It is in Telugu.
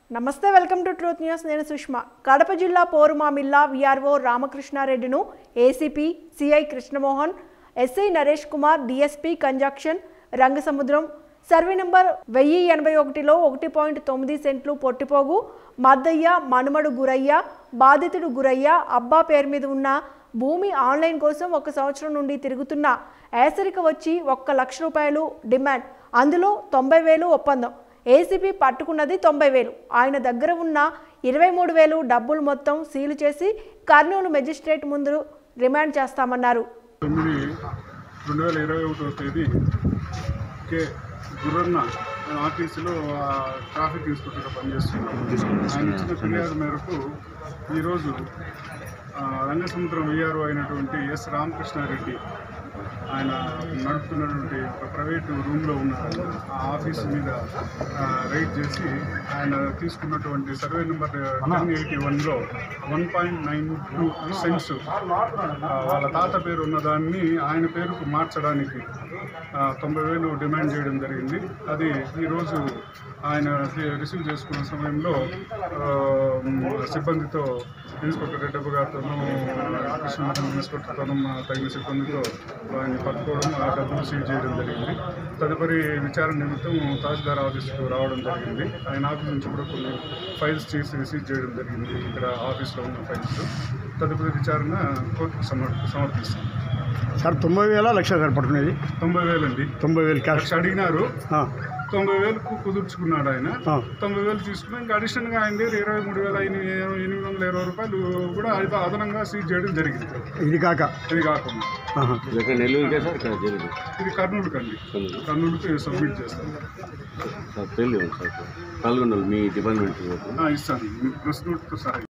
నమస్తే వెల్కమ్ టు ట్రూత్ న్యూస్ నేను సుష్మా కడప జిల్లా పోరుమామిల్లా విఆర్ఓ రామకృష్ణారెడ్డిను ACP CI Krishnamohan SI Naresh Kumar DSP conjunction Rangasamudram survey number వెయ్యి ఎనభై ఒకటిలో ఒకటి పాయింట్ తొమ్మిది సెంట్లు పొట్టిపోగు మద్దయ్య మనుమడు గురయ్య బాధితుడు గురయ్య అబ్బా పేరు మీద ఉన్న భూమి ఆన్లైన్ కోసం ఒక సంవత్సరం నుండి తిరుగుతున్న ఏసరిక వచ్చి ఒక్క లక్ష రూపాయలు డిమాండ్ అందులో తొంభై వేలు ఒప్పందం ఏసీపీ పట్టుకున్నది తొంభై వేలు ఆయన దగ్గర ఉన్న ఇరవై మూడు వేలు డబ్బులు మొత్తం సీలు చేసి కర్నూలు మెజిస్ట్రేట్ ముందు రిమాండ్ చేస్తామన్నారు తొమ్మిది రెండు వేల ఇరవై ఒకటో తేదీ కే గుర్రన్న ఆర్టీసీలో ఆ, ట్రాఫిక్ ఇన్స్పెక్టర్గా పనిచేస్తున్నాను ఆయన ఇచ్చిన ఫిర్యాదు మేరకు ఈరోజు ఆ, రంగసముద్రం విఆర్ఓ అయినటువంటి ఎస్ రామకృష్ణారెడ్డి ఆయన నడుపుతున్నటువంటి ఒక ప్రైవేటు రూమ్లో ఉన్న ఆ ఆఫీస్ మీద ఆ, రైడ్ చేసి ఆయన తీసుకున్నటువంటి సర్వే నెంబర్ టెన్ ఎయిటీ వన్లో one point nine two cents వాళ్ళ తాత పేరు ఉన్న దాన్ని ఆయన పేరుకు మార్చడానికి ఆ, తొంభై వేలు డిమాండ్ చేయడం జరిగింది అది ఈరోజు ఆయన రిసీవ్ చేసుకున్న సమయంలో ఆ, సిబ్బందితో ఇన్స్పెక్టర్ రెడ్డప్ప గారితోనూ కృష్ణమోహన్ ఇన్స్పెక్టర్తోనూ మా తగిన సిబ్బందితో ఆయన్ని పట్టుకోవడం ఆ డబ్బులు సీజ్ చేయడం జరిగింది తదుపరి విచారణ నిమిత్తం తహసీల్దార్ ఆఫీస్కు రావడం జరిగింది ఆయన ఆఫీస్ నుంచి కూడా కొన్ని ఫైల్స్ చేసి సీజ్ చేయడం జరిగింది ఇక్కడ ఆఫీస్లో ఉన్న ఫైల్స్ తదుపరి విచారణ కోర్టుకు సమర్ సమర్పిస్తాం సార్ తొంభై వేల లక్ష సార్ పట్టుకునేది తొంభై వేలండి తొంభై వేలు క్యాష్ లక్ష అడిగినారు ఆ, తొంభై వేలకు కుదుర్చుకున్నాడు ఆయన ఆ. తొంభై వేలు తీసుకుని ఇంకా అడిషనల్గా ఆయన దగ్గర ఇరవై మూడు వేల ఎనిమిది ఎనిమిది వందల ఇరవై రూపాయలు కూడా అది అదనంగా సీజ్ చేయడం జరిగింది ఇది కాక ఇది కాకుండా ఆహా. ఇక్కడ నెల్లూరుకే సార్ ఇక్కడ జైలు ఇది కర్నూలు కండి కర్నూలుకి సబ్మిట్ చేస్తాం సార్ తెలియదు సార్ పాల్గొన్నారు మీ డిపార్ట్మెంట్ ఆ, ఇస్తాను మీకు ప్రెస్ నోట్తో సహా